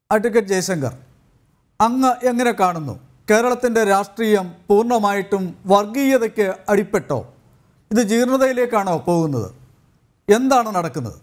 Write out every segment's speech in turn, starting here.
Advocate Jaishankar അങ്ങ് എങ്ങനെ കാണുന്നു കേരളത്തിൻ്റെ രാഷ്ട്രീയം പൂർണ്ണമായിട്ടും വർഗീയതയ്ക്ക് അടിപ്പെട്ടോ ഇത് ജീർണതയിലേക്കാണോ പോകുന്നത് എന്താണ് നടക്കുന്നത്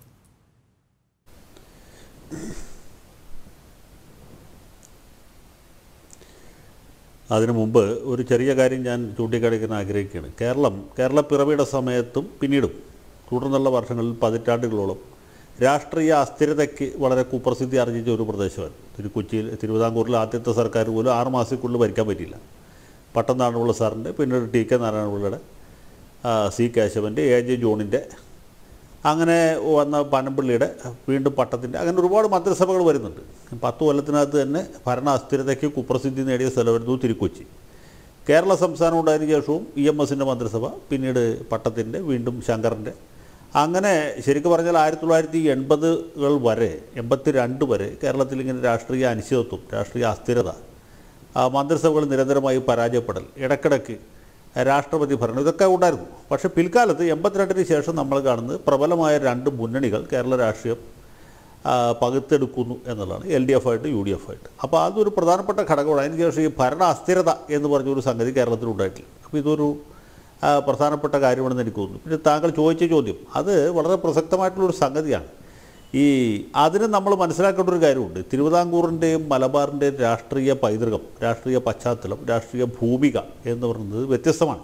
അതിനു മുമ്പ് ഒരു ചെറിയ കാര്യം ഞാൻ ചൂണ്ടിക്കാണിക്കാൻ ആഗ്രഹിക്കുകയാണ് കേരളം കേരള പിറവിയുടെ സമയത്തും പിന്നീടും തുടർന്നുള്ള വർഷങ്ങളിൽ പതിറ്റാണ്ടുകളോളം രാഷ്ട്രീയ അസ്ഥിരതയ്ക്ക് വളരെ കുപ്രസിദ്ധി ആർജിച്ച ഒരു പ്രദേശമാണ് തിരു കൊച്ചിയിൽ തിരുവിതാംകൂറിലെ ആദ്യത്തെ സർക്കാർ പോലും ആറ് മാസത്തിനുള്ളിൽ ഭരിക്കാൻ പറ്റിയില്ല പട്ടം നാരായണപിള്ള സാറിൻ്റെ പിന്നീട് ടി കെ നാരായണപിള്ളയുടെ ആ, സി കേശവൻ്റെ എ ജെ ജോണിൻ്റെ അങ്ങനെ വന്ന പനമ്പിള്ളിയുടെ വീണ്ടും പട്ടത്തിൻ്റെ അങ്ങനെ ഒരുപാട് മന്ത്രിസഭകൾ വരുന്നുണ്ട് പത്ത് കൊല്ലത്തിനകത്ത് തന്നെ ഭരണ അസ്ഥിരതയ്ക്ക് കുപ്രസിദ്ധി നേടിയ സ്ഥലമായിരുന്നു തിരുക്കൊച്ചി കേരള സംസ്ഥാനം ഉണ്ടായതിനു ശേഷവും ഇ എം എസിൻ്റെ മന്ത്രിസഭ പിന്നീട് പട്ടത്തിൻ്റെ വീണ്ടും ശങ്കറിൻ്റെ അങ്ങനെ ശരിക്കും പറഞ്ഞാൽ ആയിരത്തി തൊള്ളായിരത്തി എൺപതുകൾ വരെ എൺപത്തി രണ്ട് വരെ കേരളത്തിൽ ഇങ്ങനെ രാഷ്ട്രീയ അനിശ്ചിതത്വം രാഷ്ട്രീയ അസ്ഥിരത ആ, മന്ത്രിസഭകൾ നിരന്തരമായി പരാജയപ്പെടൽ ഇടയ്ക്കിടയ്ക്ക് രാഷ്ട്രപതി ഭരണം ഇതൊക്കെ ഉണ്ടായിരുന്നു പക്ഷേ പിൽക്കാലത്ത് എൺപത്തിരണ്ടിന് ശേഷം നമ്മൾ കാണുന്നത് പ്രബലമായ രണ്ട് മുന്നണികൾ കേരള രാഷ്ട്രീയം ആ, പകുത്തെടുക്കുന്നു എന്നുള്ളതാണ് എൽ ഡി എഫ് ആയിട്ട് യു ഡി എഫ് ആയിട്ട് അപ്പോൾ അതൊരു പ്രധാനപ്പെട്ട ഘടകമാണ് അതിന് ശേഷം ഈ ഭരണ അസ്ഥിരത എന്ന് പറഞ്ഞൊരു സംഗതി കേരളത്തിൽ ഉണ്ടായിട്ടില്ല അപ്പോൾ ഇതൊരു ആ, പ്രധാനപ്പെട്ട കാര്യമാണെന്ന് എനിക്ക് തോന്നുന്നു പിന്നെ താങ്കൾ ചോദിച്ച ചോദ്യം അത് വളരെ പ്രസക്തമായിട്ടുള്ളൊരു സംഗതിയാണ് ഈ അതിന് നമ്മൾ മനസ്സിലാക്കേണ്ട ഒരു കാര്യമുണ്ട് തിരുവിതാംകൂറിൻ്റെയും മലബാറിൻ്റെയും രാഷ്ട്രീയ പൈതൃകം രാഷ്ട്രീയ പശ്ചാത്തലം രാഷ്ട്രീയ ഭൂമിക എന്ന് പറയുന്നത് വ്യത്യസ്തമാണ്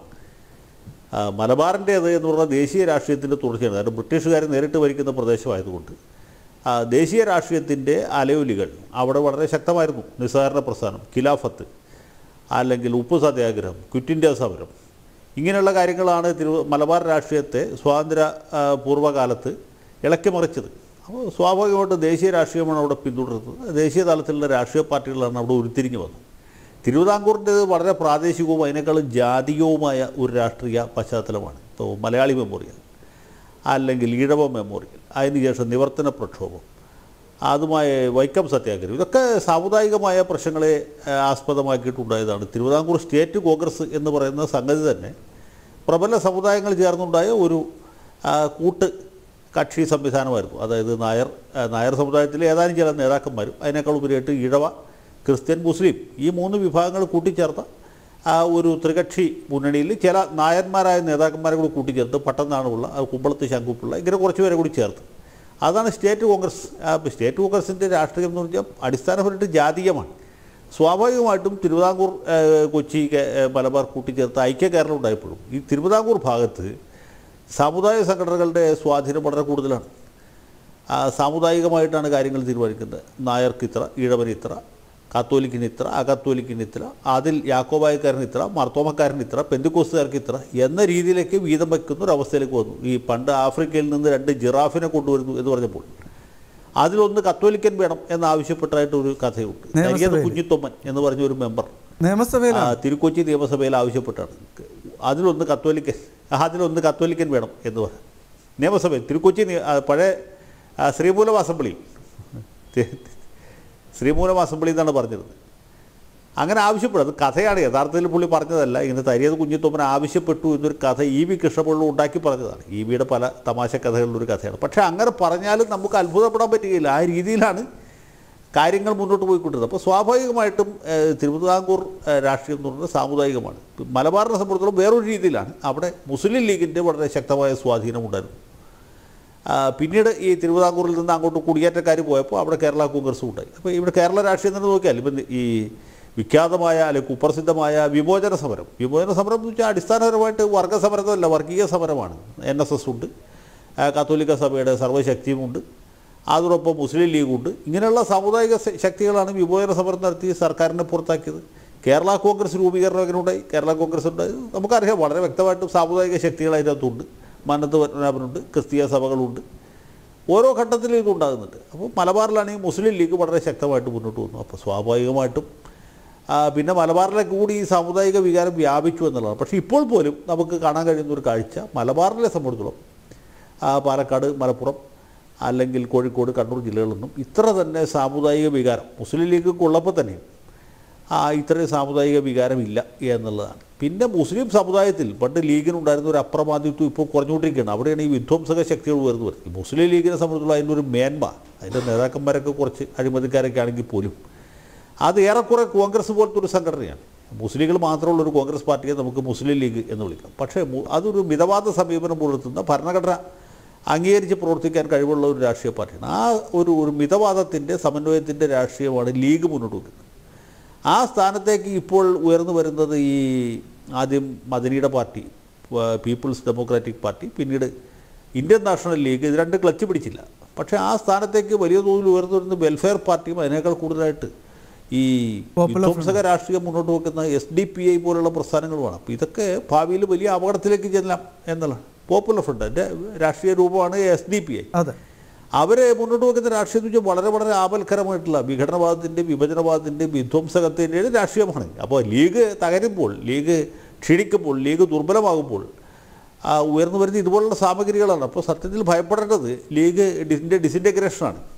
ആ, മലബാറിൻ്റേത് എന്ന് പറഞ്ഞാൽ ദേശീയ രാഷ്ട്രീയത്തിൻ്റെ തുടർച്ചയാണ് കാരണം ബ്രിട്ടീഷുകാർ നേരിട്ട് ഭരിക്കുന്ന പ്രദേശമായതുകൊണ്ട് ആ, ദേശീയ രാഷ്ട്രീയത്തിൻ്റെ അലയൊലികൾ അവിടെ വളരെ ശക്തമായിരുന്നു നിസ്സഹകരണ പ്രസ്ഥാനം ഖിലാഫത്ത് അല്ലെങ്കിൽ ഉപ്പ് സത്യാഗ്രഹം ക്വിറ്റ് ഇന്ത്യ സമരം ഇങ്ങനെയുള്ള കാര്യങ്ങളാണ് തിരു മലബാർ രാഷ്ട്രീയത്തെ സ്വാതന്ത്ര്യ ആ, പൂർവ്വകാലത്ത് ഇളക്കി മറിച്ചത് അപ്പോൾ സ്വാഭാവികമായിട്ട് ദേശീയ രാഷ്ട്രീയമാണ് അവിടെ പിന്തുടരുന്നത് ദേശീയ തലത്തിലുള്ള രാഷ്ട്രീയ പാർട്ടികളാണ് അവിടെ ഉരുത്തിരിഞ്ഞു വന്നത് തിരുവിതാംകൂറിൻ്റേത് വളരെ പ്രാദേശികവും അതിനേക്കാളും ജാതീയവുമായ ഒരു രാഷ്ട്രീയ പശ്ചാത്തലമാണ് ഇപ്പോൾ മലയാളി മെമ്മോറിയൽ അല്ലെങ്കിൽ ഈഴവ മെമ്മോറിയൽ അതിനുശേഷം നിവർത്തന പ്രക്ഷോഭം അതുമായി വൈക്കം സത്യാഗ്രഹം ഇതൊക്കെ സാമുദായികമായ പ്രശ്നങ്ങളെ ആ, ആസ്പദമാക്കിയിട്ടുണ്ടായതാണ് തിരുവിതാംകൂർ സ്റ്റേറ്റ് കോൺഗ്രസ് എന്ന് പറയുന്ന സംഗതി തന്നെ പ്രബല സമുദായങ്ങൾ ചേർന്നുണ്ടായ ഒരു ആ, കൂട്ട് കക്ഷി സംവിധാനമായിരുന്നു അതായത് നായർ ആ, നായർ സമുദായത്തിലെ ഏതാനും ചില നേതാക്കന്മാരും അതിനേക്കാൾ ഉപരിയായിട്ട് ഇഴവ ക്രിസ്ത്യൻ മുസ്ലിം ഈ മൂന്ന് വിഭാഗങ്ങൾ കൂട്ടിച്ചേർത്ത ആ ഒരു ത്രികക്ഷി മുന്നണിയിൽ ചില നായന്മാരായ നേതാക്കന്മാരെ കൂടി കൂട്ടിച്ചേർത്ത് പട്ടന്നാണുള്ള കുമ്പളത്ത് ശങ്കുപ്പിള്ള ഇങ്ങനെ കുറച്ച് പേരെ കൂടി ചേർത്ത് അതാണ് സ്റ്റേറ്റ് കോൺഗ്രസ് ആ, സ്റ്റേറ്റ് കോൺഗ്രസിൻ്റെ രാഷ്ട്രീയം എന്ന് പറഞ്ഞാൽ അടിസ്ഥാനപരമായിട്ട് ജാതീയമാണ് സ്വാഭാവികമായിട്ടും തിരുവിതാംകൂർ ആ, കൊച്ചി കേ- ആ, മലബാർ കൂട്ടിച്ചേർത്ത് ഐക്യ കേരളം ഉണ്ടായപ്പോഴും ഈ തിരുവിതാംകൂർ ഭാഗത്ത് സാമുദായ സംഘടനകളുടെ സ്വാധീനം വളരെ കൂടുതലാണ് ആ, സാമുദായികമായിട്ടാണ് കാര്യങ്ങൾ തീരുമാനിക്കുന്നത് നായർക്ക് ഇത്ര ഈഴവന് ഇത്ര കാത്തോലിക്കിന് ഇത്ര അകത്തോലിക്കിന് ഇത്ര അതിൽ യാക്കോബായക്കാരന് ഇത്ര മർത്തോമക്കാരന് ഇത്ര പെന്തുക്കോസുകാർക്ക് ഇത്ര എന്ന രീതിയിലേക്ക് വീതം വയ്ക്കുന്ന ഒരു അവസ്ഥയിലേക്ക് വന്നു ഈ പണ്ട് ആഫ്രിക്കയിൽ നിന്ന് രണ്ട് ജിറാഫിനെ കൊണ്ടുവരുന്നു എന്ന് പറഞ്ഞപ്പോൾ അതിലൊന്ന് കത്തോലിക്കൻ വേണം എന്നാവശ്യപ്പെട്ടായിട്ട് ഒരു കഥയുണ്ട് നിയമസഭയിൽ. കരിയത് കുഞ്ഞിത്തൊമ്മൻ എന്ന് പറഞ്ഞ ഒരു മെമ്പർ ആ, നിയമസഭയിലാണ് തിരുക്കൊച്ചി നിയമസഭയിൽ ആവശ്യപ്പെട്ടാണ് അതിലൊന്ന് കത്തോലിക്കൻ അതിലൊന്ന് കത്തോലിക്കൻ വേണം എന്ന് പറഞ്ഞു നിയമസഭയിൽ തിരുക്കൊച്ചി നിയ- ആ, പഴയ ആ, ശ്രീമൂലം അസംബ്ലി തി- ശ്രീമൂലം അസംബ്ലി എന്നാണ് പറഞ്ഞത് അങ്ങനെ ആവശ്യപ്പെടും അത് കഥയാണ് യഥാർത്ഥത്തിൽ പുള്ളി പറഞ്ഞതല്ല ഇങ്ങനെ തരിയത് കുഞ്ഞിത്തോമൻ ആവശ്യപ്പെട്ടു എന്നൊരു കഥ ഇ വി കൃഷ്ണപിള്ള ഉണ്ടാക്കി പറഞ്ഞതാണ് ഇ വിയുടെ പല തമാശ കഥകളിലൊരു കഥയാണ് പക്ഷേ അങ്ങനെ പറഞ്ഞാലും നമുക്ക് അത്ഭുതപ്പെടാൻ പറ്റുകയില്ല ആ രീതിയിലാണ് കാര്യങ്ങൾ മുന്നോട്ട് പോയിക്കൊണ്ടിരുന്നത് അപ്പോൾ സ്വാഭാവികമായിട്ടും ഏഹ്, തിരുവിതാംകൂർ ഏഹ്, രാഷ്ട്രീയം എന്ന് പറയുന്നത് സാമുദായികമാണ് മലബാറിനെ സംബന്ധിച്ചിടത്തോളം വേറൊരു രീതിയിലാണ് അവിടെ മുസ്ലിം ലീഗിൻ്റെ വളരെ ശക്തമായ സ്വാധീനമുണ്ടായിരുന്നു ആ, പിന്നീട് ഈ തിരുവിതാംകൂറിൽ നിന്ന് അങ്ങോട്ട് കുടിയേറ്റക്കാർ പോയപ്പോൾ അവിടെ കേരള കോൺഗ്രസും ഉണ്ടായി അപ്പോൾ ഇവിടെ കേരള രാഷ്ട്രീയം തന്നെ നോക്കിയാൽ ഇപ്പം ഈ വിഖ്യാതമായ അല്ലെങ്കിൽ കുപ്രസിദ്ധമായ വിമോചന സമരം വിമോചന സമരം എന്ന് വെച്ചാൽ അടിസ്ഥാനപരമായിട്ട് വർഗ സമരമല്ല വർഗീയ സമരമാണ് എൻ എസ് എസ് ഉണ്ട് ആ, കത്തോലിക്ക സഭയുടെ സർവ്വശക്തിയുമുണ്ട് അതോടൊപ്പം മുസ്ലിം ലീഗുണ്ട് ഇങ്ങനെയുള്ള സാമുദായിക ശ- ശക്തികളാണ് വിമോചന സമരം നടത്തി സർക്കാരിനെ പുറത്താക്കിയത് കേരള കോൺഗ്രസ് രൂപീകരണം എങ്ങനെ ഉണ്ടായി കേരള കോൺഗ്രസ് ഉണ്ടായി നമുക്കറിയാം വളരെ വ്യക്തമായിട്ടും സാമുദായിക ശക്തികൾ അതിനകത്തുണ്ട് മന്നത്ത് പത്മനാഭനുണ്ട് ക്രിസ്തീയ സഭകളുണ്ട് ഓരോ ഘട്ടത്തിലും ഇതുണ്ടാകുന്നുണ്ട് അപ്പോൾ മലബാറിലാണെങ്കിൽ മുസ്ലിം ലീഗ് വളരെ ശക്തമായിട്ട് മുന്നോട്ട് വന്നു അപ്പോൾ സ്വാഭാവികമായിട്ടും ആ, പിന്നെ മലബാറിലേക്ക് കൂടി ഈ സാമുദായിക വികാരം വ്യാപിച്ചു എന്നുള്ളതാണ് പക്ഷേ ഇപ്പോൾ പോലും നമുക്ക് കാണാൻ കഴിയുന്ന ഒരു കാഴ്ച മലബാറിനെ സംബന്ധിച്ചിടത്തോളം ആ, പാലക്കാട് മലപ്പുറം അല്ലെങ്കിൽ കോഴിക്കോട് കണ്ണൂർ ജില്ലകളിലൊന്നും ഇത്ര തന്നെ സാമുദായിക വികാരം മുസ്ലിം ലീഗൊക്കെ ഉള്ളപ്പോൾ തന്നെ ആ ഇത്രയും സാമുദായിക വികാരമില്ല എന്നുള്ളതാണ് പിന്നെ മുസ്ലിം സമുദായത്തിൽ പണ്ട് ലീഗിനുണ്ടായിരുന്ന ഒരു അപ്രമാദിത്വം ഇപ്പോൾ കുറഞ്ഞുകൊണ്ടിരിക്കുകയാണ് അവിടെയാണ് ഈ വിധ്വംസക ശക്തികൾ ഉയർന്നു വരുന്നത് ഈ മുസ്ലിം ലീഗിനെ സംബന്ധിച്ചുള്ള അതിൻ്റെ ഒരു മേന്മ അതിൻ്റെ നേതാക്കന്മാരൊക്കെ കുറച്ച് അഴിമതിക്കാരൊക്കെ ആണെങ്കിൽ പോലും അത് ഏറെക്കുറെ കോൺഗ്രസ് പോലത്തെ ഒരു സംഘടനയാണ് മുസ്ലിങ്ങൾ മാത്രമുള്ള ഒരു കോൺഗ്രസ് പാർട്ടിയെ നമുക്ക് മുസ്ലിം ലീഗ് എന്ന് വിളിക്കാം പക്ഷേ മു- അതൊരു മിതവാദ സമീപനം പുലർത്തുന്ന ഭരണഘടന അംഗീകരിച്ച് പ്രവർത്തിക്കാൻ കഴിവുള്ള ഒരു രാഷ്ട്രീയ പാർട്ടിയാണ് ആ ഒരു ഒരു മിതവാദത്തിൻ്റെ സമന്വയത്തിൻ്റെ രാഷ്ട്രീയമാണ് ലീഗ് മുന്നോട്ട് വെക്കുന്നത് ആ സ്ഥാനത്തേക്ക് ഇപ്പോൾ ഉയർന്നു വരുന്നത് ഈ ആദ്യം മദനിയുടെ പാർട്ടി വ- പീപ്പിൾസ് ഡെമോക്രാറ്റിക് പാർട്ടി പിന്നീട് ഇന്ത്യൻ നാഷണൽ ലീഗ് ഇത് രണ്ട് ക്ലച്ച് പിടിച്ചില്ല പക്ഷേ ആ സ്ഥാനത്തേക്ക് വലിയ തോതിൽ ഉയർന്നു വരുന്ന വെൽഫെയർ പാർട്ടിയും അതിനേക്കാൾ കൂടുതലായിട്ട് ഈ Popular വിധ്വംസക രാഷ്ട്രീയം മുന്നോട്ട് വെക്കുന്ന എസ് ഡി പി ഐ പോലുള്ള പ്രസ്ഥാനങ്ങളുമാണ് അപ്പോൾ ഇതൊക്കെ ഭാവിയിൽ വലിയ അപകടത്തിലേക്ക് ചെല്ലാം എന്നുള്ളതാണ് പോപ്പുലർ ഫ്രണ്ട് എൻ്റെ രാഷ്ട്രീയ രൂപമാണ് എസ് ഡി പി ഐ അതെ അവരെ മുന്നോട്ട് വെക്കുന്ന രാഷ്ട്രീയം എന്ന് വെച്ചാൽ വളരെ വളരെ ആപൽക്കരമായിട്ടുള്ള വിഘടനവാദത്തിൻ്റെ വിഭജനവാദത്തിൻ്റെ വിധ്വംസകത്തിൻ്റെ രാഷ്ട്രീയമാണ് അപ്പോൾ ലീഗ് തകരുമ്പോൾ ലീഗ് ക്ഷീണിക്കുമ്പോൾ ലീഗ് ദുർബലമാകുമ്പോൾ ആ, ഉയർന്നു വരുന്ന ഇതുപോലുള്ള സാമഗ്രികളാണ് അപ്പോൾ സത്യത്തിൽ ഭയപ്പെടേണ്ടത് ലീഗ് ഡിസിൻ്റെ ഡിസിൻറ്റഗ്രേഷനാണ്